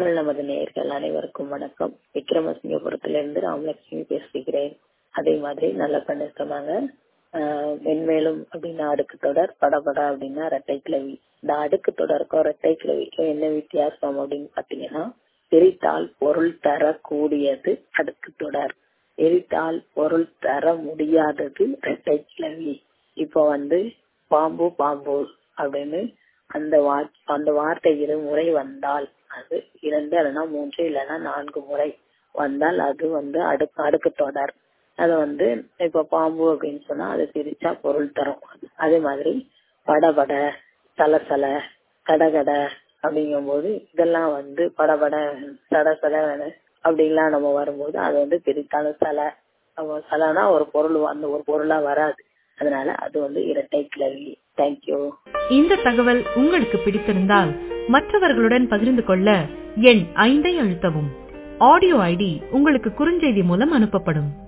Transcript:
குரல் நமது நேயர்கள் அனைவருக்கும் வணக்கம் விக்ரமசிங்கபுரத்திலிருந்து ராமலட்சுமி பேசுகிறேன் அதே மாதிரி நல்ல பண்ண சொன்னாங்க ஆஹ் மென்மேலும் அப்படின்னா அடுக்கு தொடர் படபட அப்படின்னா ரெட்டை கிளவி இந்த அடுக்கு தொடருக்கும் ரெட்டை கிளவிக்கும் என்ன வித்தியாசம் அப்படின்னு பாத்தீங்கன்னா பிரித்தால் பொருள் தரக்கூடியது அடுக்கு தொடர் பிரித்தால் பொருள் தர முடியாதது ரெட்டை கிளவி இப்போ வந்து பாம்பு பாம்பு அப்படின்னு அந்த வார் அந்த வார்த்தை இரு முறை வந்தால் அது இரண்டு இல்லைன்னா மூன்று இல்லைன்னா நான்கு முறை வந்தால் அது வந்து அடுக்கு அடுக்கு தொடர் அது வந்து இப்ப பாம்பு அப்படின்னு சொன்னா அது பிரிச்சா பொருள் தரும் அதே மாதிரி படபட சலசல கடகட அப்படிங்கும் போது இதெல்லாம் வந்து படபட சட சட அப்படின்லாம் நம்ம வரும்போது அது வந்து பிரித்தாலும் சல சலனா ஒரு பொருள் அந்த ஒரு பொருளா வராது அதனால அது வந்து இரட்டை கிளவி தேங்க்யூ இந்த தகவல் உங்களுக்கு பிடித்திருந்தால் மற்றவர்களுடன் பகிர்ந்து கொள்ள எண் ஐந்தை அழுத்தவும் ஆடியோ ஐடி உங்களுக்கு குறுஞ்செய்தி மூலம் அனுப்பப்படும்